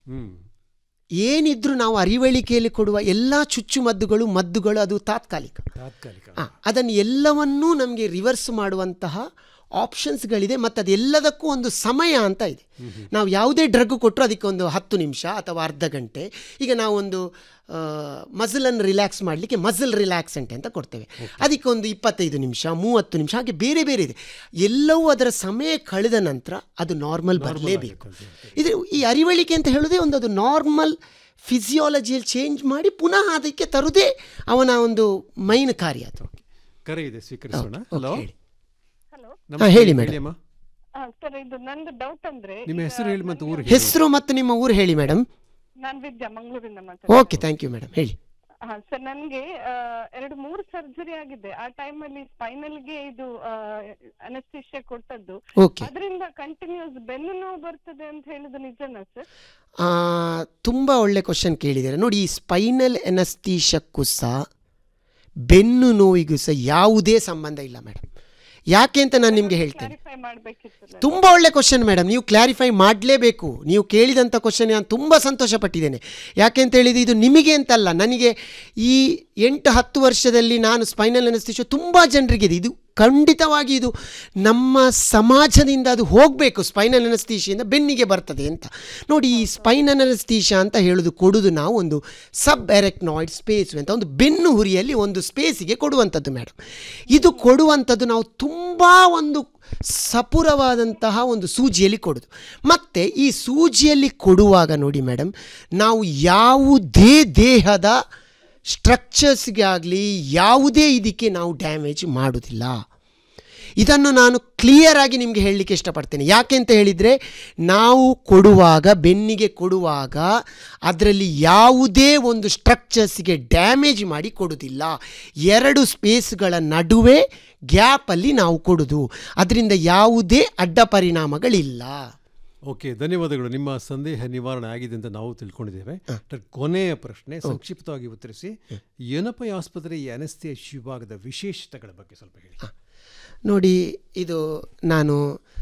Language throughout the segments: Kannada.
ಹ್ಮ್ ಏನಿದ್ರೂ ನಾವು ಅರಿವಳಿಕೆಯಲ್ಲಿ ಕೊಡುವ ಎಲ್ಲ ಚುಚ್ಚುಮದ್ದುಗಳು ಮದ್ದುಗಳು ಅದು ತಾತ್ಕಾಲಿಕ ತಾತ್ಕಾಲಿಕ ಆ, ಅದನ್ನು ಎಲ್ಲವನ್ನೂ ನಮಗೆ ರಿವರ್ಸ್ ಮಾಡುವಂತಹ ಆಪ್ಷನ್ಸ್ಗಳಿದೆ ಮತ್ತು ಅದೆಲ್ಲದಕ್ಕೂ ಒಂದು ಸಮಯ ಅಂತ ಇದೆ ನಾವು ಯಾವುದೇ ಡ್ರಗ್ ಕೊಟ್ಟರು ಅದಕ್ಕೆ ಒಂದು ಹತ್ತು ನಿಮಿಷ ಅಥವಾ ಅರ್ಧ ಗಂಟೆ ಈಗ ನಾವೊಂದು ಮಸಲನ್ನು ರಿಲ್ಯಾಕ್ಸ್ ಮಾಡಲಿಕ್ಕೆ ಮಸಲ್ ರಿಲ್ಯಾಕ್ಸೆಂಟ್ ಅಂತ ಕೊಡ್ತೇವೆ ಅದಕ್ಕೆ ಒಂದು ಇಪ್ಪತ್ತೈದು ನಿಮಿಷ ಮೂವತ್ತು ನಿಮಿಷ ಹಾಗೆ ಬೇರೆ ಬೇರೆ ಇದೆ ಎಲ್ಲವೂ ಅದರ ಸಮಯ ಕಳೆದ ನಂತರ ಅದು ನಾರ್ಮಲ್ ಬರಲೇಬೇಕು ಇದು ಈ ಅರಿವಳಿಕೆ ಅಂತ ಹೇಳೋದೇ ಒಂದು ಅದು ನಾರ್ಮಲ್ ಫಿಸಿಯಾಲಜಿಯಲ್ಲಿ ಚೇಂಜ್ ಮಾಡಿ ಪುನಃ ಅದಕ್ಕೆ ತರುವುದೇ ಅವನ ಒಂದು ಮೈನ್ ಕಾರ್ಯ ಅದು ಕರೆ ಇದೆ ಸ್ವೀಕರಿಸೋಣ ಹಲೋ ಹೇಳಿ. ಹಲೋ ಹಾ, ಹೇಳಿ madam. ಅಮ್ಮ ಸರ್ ಇದು ನಂದು ಡೌಟ್ ಅಂದ್ರೆ ನಿಮ್ಮ ಈಗ ಹೆಸರು ಹೇಳಿ ಮತ್ತು ಊರು ಹೇಳಿ ಹೆಸರು ಮತ್ತು ನಿಮ್ಮ ಊರು ಹೇಳಿ ಮೇಡಮ್ ನಾನ್ ವಿದ್ಯಾ ಮಂಗಳೂರಿಂದ ಓಕೆ ಮಾತಾಡ್ತೀನಿ ಥ್ಯಾಂಕ್ ಯು ಮೇಡಮ್ ಹೇಳಿ ಹಾ ಸರ್ ನನ್ಗೆ ಆ, ಎರಡು ಮೂರು ಸರ್ಜರಿ ಆಗಿದೆ ಆ ಟೈಮಲ್ಲಿ ಸ್ಪೈನಲ್ಗೆ ಇದು ಅನಸ್ತಿಷ್ಯ ಕೊಟ್ಟದ್ದು ಓಕೆ ಅದರಿಂದ ಕಂಟಿನ್ಯೂಸ್ ಬೆನ್ನು ನೋವು ಬರ್ತದೆ ಅಂತ ಹೇಳಿದ್ದು ನಿಜನಾ ಸರ್ ತುಂಬ ಒಳ್ಳೆ ಕ್ವಶನ್ ಕೇಳಿದ್ದಾರೆ ನೋಡಿ ಈ ಸ್ಪೈನಲ್ ಎನಸ್ತೀಶಕ್ಕೂ ಸಹ ಬೆನ್ನು ನೋವಿಗೂ ಸಹ ಯಾವುದೇ ಸಂಬಂಧ ಇಲ್ಲ ಮೇಡಮ್ ಯಾಕೆ ಅಂತ ನಾನು ನಿಮಗೆ ಹೇಳ್ತೇನೆ ಕ್ಲಾರಿಫೈ ಮಾಡ್ಬೇಕಿತ್ತು ತುಂಬ ಒಳ್ಳೆ ಕ್ವಶನ್ ಮೇಡಮ್ ನೀವು ಕ್ಲಾರಿಫೈ ಮಾಡಲೇಬೇಕು ನೀವು ಕೇಳಿದಂಥ ಕ್ವಶನ್ ನಾನು ತುಂಬ ಸಂತೋಷಪಟ್ಟಿದ್ದೇನೆ ಯಾಕೆ ಅಂತ ಹೇಳಿದರೆ ಇದು ನಿಮಗೆ ಅಂತಲ್ಲ ನನಗೆ ಈ ಎಂಟು ಹತ್ತು ವರ್ಷದಲ್ಲಿ ನಾನು ಸ್ಪೈನಲ್ ಅನಸ್ತೀಶೋ ತುಂಬ ಜನರಿಗಿದೆ ಇದು ಖಂಡಿತವಾಗಿ ಇದು ನಮ್ಮ ಸಮಾಜದಿಂದ ಅದು ಹೋಗಬೇಕು ಸ್ಪೈನಲ್ ಅನಸ್ತೀಶಿಯಿಂದ ಬೆನ್ನಿಗೆ ಬರ್ತದೆ ಅಂತ ನೋಡಿ ಈ ಸ್ಪೈನಲ್ ಅನಸ್ತೀಶ ಅಂತ ಹೇಳೋದು ಕೊಡೋದು ನಾವು ಒಂದು ಸಬ್ ಎರೆಕ್ನಾಯ್ಡ್ ಸ್ಪೇಸ್ ಅಂತ ಒಂದು ಬೆನ್ನು ಹುರಿಯಲ್ಲಿ ಒಂದು ಸ್ಪೇಸಿಗೆ ಕೊಡುವಂಥದ್ದು ಮೇಡಮ್ ಇದು ಕೊಡುವಂಥದ್ದು ನಾವು ತುಂಬ ಒಂದು ಸಪುರವಾದಂತಹ ಒಂದು ಸೂಜಿಯಲ್ಲಿ ಕೊಡೋದು ಮತ್ತು ಈ ಸೂಜಿಯಲ್ಲಿ ಕೊಡುವಾಗ ನೋಡಿ ಮೇಡಮ್ ನಾವು ಯಾವುದೇ ದೇಹದ ಸ್ಟ್ರಕ್ಚರ್ಸ್ಗೆ ಆಗಲಿ ಯಾವುದೇ ಇದಕ್ಕೆ ನಾವು ಡ್ಯಾಮೇಜ್ ಮಾಡೋದಿಲ್ಲ ಇದನ್ನು ನಾನು ಕ್ಲಿಯರ್ ಆಗಿ ನಿಮಗೆ ಹೇಳಲಿಕ್ಕೆ ಇಷ್ಟಪಡ್ತೇನೆ ಯಾಕೆ ಅಂತ ಹೇಳಿದರೆ ನಾವು ಕೊಡುವಾಗ ಬೆನ್ನಿಗೆ ಕೊಡುವಾಗ ಅದರಲ್ಲಿ ಯಾವುದೇ ಒಂದು ಸ್ಟ್ರಕ್ಚರ್ಸ್ಗೆ ಡ್ಯಾಮೇಜ್ ಮಾಡಿ ಕೊಡೋದಿಲ್ಲ ಎರಡು ಸ್ಪೇಸ್ಗಳ ನಡುವೆ ಗ್ಯಾಪಲ್ಲಿ ನಾವು ಕೊಡೋದು ಅದರಿಂದ ಯಾವುದೇ ಅಡ್ಡ ಪರಿಣಾಮಗಳಿಲ್ಲ ಓಕೆ ಧನ್ಯವಾದಗಳು ನಿಮ್ಮ ಸಂದೇಹ ನಿವಾರಣೆ ಆಗಿದೆ ಅಂತ ನಾವು ತಿಳ್ಕೊಂಡಿದ್ದೇವೆ ಡಾಕ್ಟರ್, ಕೊನೆಯ ಪ್ರಶ್ನೆ ಸಂಕ್ಷಿಪ್ತವಾಗಿ ಉತ್ತರಿಸಿ ಏನಪ್ಪ ಆಸ್ಪತ್ರೆ ಈ ಅನಸ್ತಿಯ ವಿಭಾಗದ ವಿಶೇಷತೆಗಳ ಬಗ್ಗೆ ಸ್ವಲ್ಪ ಹೇಳಿ ನೋಡಿ ಇದು ನಾನು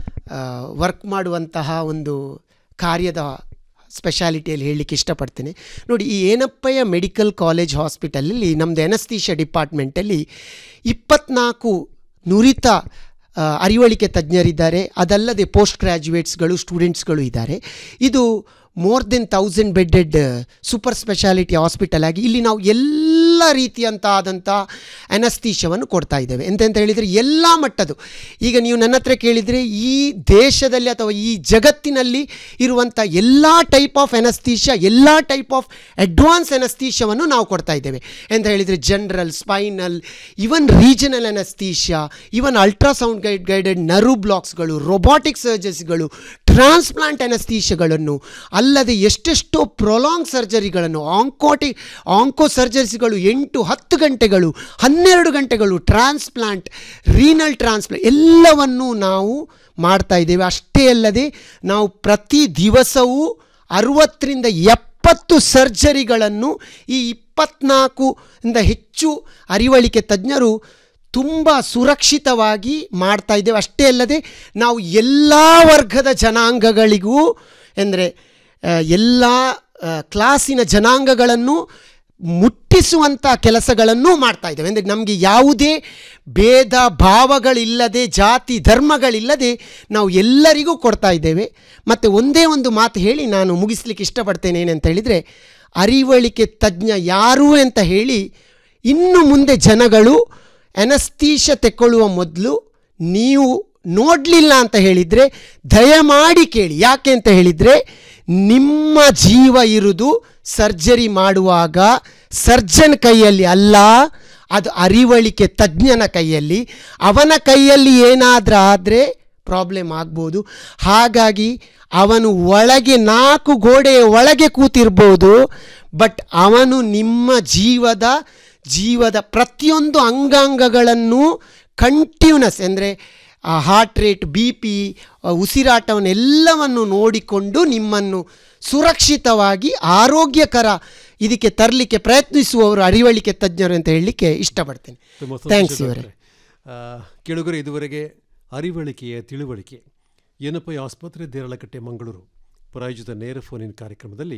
ವರ್ಕ್ ಮಾಡುವಂತಹ ಒಂದು ಕಾರ್ಯದ ಸ್ಪೆಷಾಲಿಟಿಯಲ್ಲಿ ಹೇಳಲಿಕ್ಕೆ ಇಷ್ಟಪಡ್ತೇನೆ ನೋಡಿ ಈ ಏನಪ್ಪಯ್ಯ ಮೆಡಿಕಲ್ ಕಾಲೇಜ್ ಹಾಸ್ಪಿಟಲಲ್ಲಿ ನಮ್ಮದು ಎನಸ್ತೀಶ ಡಿಪಾರ್ಟ್ಮೆಂಟಲ್ಲಿ ಇಪ್ಪತ್ನಾಲ್ಕು ನುರಿತ ಆ, ಅರಿವಳಿಕೆ ತಜ್ಞರಿದ್ದಾರೆ ಅದಲ್ಲದೆ ಪೋಸ್ಟ್ ಗ್ರ್ಯಾಜುಯೇಟ್ಸ್ಗಳು ಸ್ಟೂಡೆಂಟ್ಸ್ಗಳು ಇದ್ದಾರೆ ಇದು more than thousand bedded super speciality hospital ಆಗಿ ಇಲ್ಲಿ ನಾವು ಎಲ್ಲ ರೀತಿಯಂತ ಆದಂಥ ಅನಸ್ತೀಶವನ್ನು ಕೊಡ್ತಾ ಇದ್ದೇವೆ ಎಂತೆಂತ ಹೇಳಿದರೆ ಎಲ್ಲ ಮಟ್ಟದ್ದು ಈಗ ನೀವು ನನ್ನ ಹತ್ರ ಕೇಳಿದರೆ ಈ ದೇಶದಲ್ಲಿ ಅಥವಾ ಈ ಜಗತ್ತಿನಲ್ಲಿ ಇರುವಂಥ ಎಲ್ಲ ಟೈಪ್ ಆಫ್ ಎನಸ್ತೀಶ ಎಲ್ಲ ಟೈಪ್ ಆಫ್ ಅಡ್ವಾನ್ಸ್ ಎನಸ್ತೀಶವನ್ನು ನಾವು ಕೊಡ್ತಾ ಇದ್ದೇವೆ ಅಂತ ಹೇಳಿದರೆ general spinal even regional anaesthesia even ultrasound guide guided nerve ಬ್ಲಾಕ್ಸ್ಗಳು ರೊಬಾಟಿಕ್ ಸರ್ಜರಿಗಳು ಟ್ರಾನ್ಸ್ಪ್ಲಾಂಟ್ ಎನಸ್ತೀಶಗಳನ್ನು ಅಲ್ಲದೆ ಎಷ್ಟೆಷ್ಟೋ ಪ್ರೊಲಾಂಗ್ ಸರ್ಜರಿಗಳನ್ನು ಆಂಕೋಟಿ ಆಂಕೋ ಸರ್ಜರಿಸ್ಗಳು ಎಂಟು ಹತ್ತು ಗಂಟೆಗಳು ಹನ್ನೆರಡು ಗಂಟೆಗಳು ಟ್ರಾನ್ಸ್ಪ್ಲಾಂಟ್ ರೀನಲ್ ಟ್ರಾನ್ಸ್ಪ್ಲಾಂಟ್ ಎಲ್ಲವನ್ನೂ ನಾವು ಮಾಡ್ತಾ ಇದ್ದೇವೆ ಅಷ್ಟೇ ಅಲ್ಲದೆ ನಾವು ಪ್ರತಿ ದಿವಸವೂ ಅರುವತ್ತರಿಂದ ಎಪ್ಪತ್ತು ಸರ್ಜರಿಗಳನ್ನು ಈ ಇಪ್ಪತ್ನಾಲ್ಕು ಇಂದ ಹೆಚ್ಚು ಅರಿವಳಿಕೆ ತಜ್ಞರು ತುಂಬ ಸುರಕ್ಷಿತವಾಗಿ ಮಾಡ್ತಾ ಇದ್ದೇವೆ ಅಷ್ಟೇ ಅಲ್ಲದೆ ನಾವು ಎಲ್ಲ ವರ್ಗದ ಜನಾಂಗಗಳಿಗೂ ಅಂದರೆ ಎಲ್ಲ ಆ, ಕ್ಲಾಸಿನ ಜನಾಂಗಗಳನ್ನು ಮುಟ್ಟಿಸುವಂಥ ಕೆಲಸಗಳನ್ನು ಮಾಡ್ತಾ ಇದ್ದೇವೆ ಅಂದರೆ ನಮಗೆ ಯಾವುದೇ ಭೇದ ಭಾವಗಳಿಲ್ಲದೆ ಜಾತಿ ಧರ್ಮಗಳಿಲ್ಲದೆ ನಾವು ಎಲ್ಲರಿಗೂ ಕೊಡ್ತಾ ಇದ್ದೇವೆ ಮತ್ತು ಒಂದೇ ಒಂದು ಮಾತು ಹೇಳಿ ನಾನು ಮುಗಿಸ್ಲಿಕ್ಕೆ ಇಷ್ಟಪಡ್ತೇನೆ ಏನಂತ ಹೇಳಿದರೆ ಅರಿವಳಿಕೆ ತಜ್ಞ ಯಾರು ಅಂತ ಹೇಳಿ ಇನ್ನು ಮುಂದೆ ಜನಗಳು ಅನಸ್ತೀಶ ತೆಕ್ಕೊಳ್ಳುವ ಮೊದಲು ನೀವು ನೋಡಲಿಲ್ಲ ಅಂತ ಹೇಳಿದರೆ ದಯಮಾಡಿ ಕೇಳಿ ಯಾಕೆ ಅಂತ ಹೇಳಿದರೆ ನಿಮ್ಮ ಜೀವ ಇರುವುದು ಸರ್ಜರಿ ಮಾಡುವಾಗ ಸರ್ಜನ್ ಕೈಯಲ್ಲಿ ಅಲ್ಲ ಅದು ಅರಿವಳಿಕೆ ತಜ್ಞನ ಕೈಯಲ್ಲಿ ಅವನ ಕೈಯಲ್ಲಿ ಏನಾದರೂ ಆದರೆ ಪ್ರಾಬ್ಲಮ್ ಆಗ್ಬೋದು ಹಾಗಾಗಿ ಅವನು ಒಳಗೆ ನಾಲ್ಕು ಗೋಡೆಯ ಒಳಗೆ ಕೂತಿರ್ಬೋದು ಬಟ್ ಅವನು ನಿಮ್ಮ ಜೀವದ ಜೀವದ ಪ್ರತಿಯೊಂದು ಅಂಗಾಂಗಗಳನ್ನು ಕಂಟಿನ್ಯೂಸ್ ಅಂದರೆ ಹಾರ್ಟ್ ರೇಟ್ ಬಿ ಪಿ ಉಸಿರಾಟವನ್ನು ಎಲ್ಲವನ್ನು ನೋಡಿಕೊಂಡು ನಿಮ್ಮನ್ನು ಸುರಕ್ಷಿತವಾಗಿ ಆರೋಗ್ಯಕರ ಇದಕ್ಕೆ ತರಲಿಕ್ಕೆ ಪ್ರಯತ್ನಿಸುವವರು ಅರಿವಳಿಕೆ ತಜ್ಞರು ಅಂತ ಹೇಳಲಿಕ್ಕೆ ಇಷ್ಟಪಡ್ತೇನೆ ತುಂಬ ಥ್ಯಾಂಕ್ಸ್ ಸಂತೋಷ ಇವರೇ ಡಾಕ್ಟ್ರೆ. ಆ, ಕೇಳುಗರೆ ಇದುವರೆಗೆ ಅರಿವಳಿಕೆಯ ತಿಳುವಳಿಕೆ ಏನಪ್ಪ ಈ ಆಸ್ಪತ್ರೆ ದೇರಳಕಟ್ಟೆ ಮಂಗಳೂರು ಪ್ರಾಯೋಜಿತ ನೇರ ಫೋನಿನ ಕಾರ್ಯಕ್ರಮದಲ್ಲಿ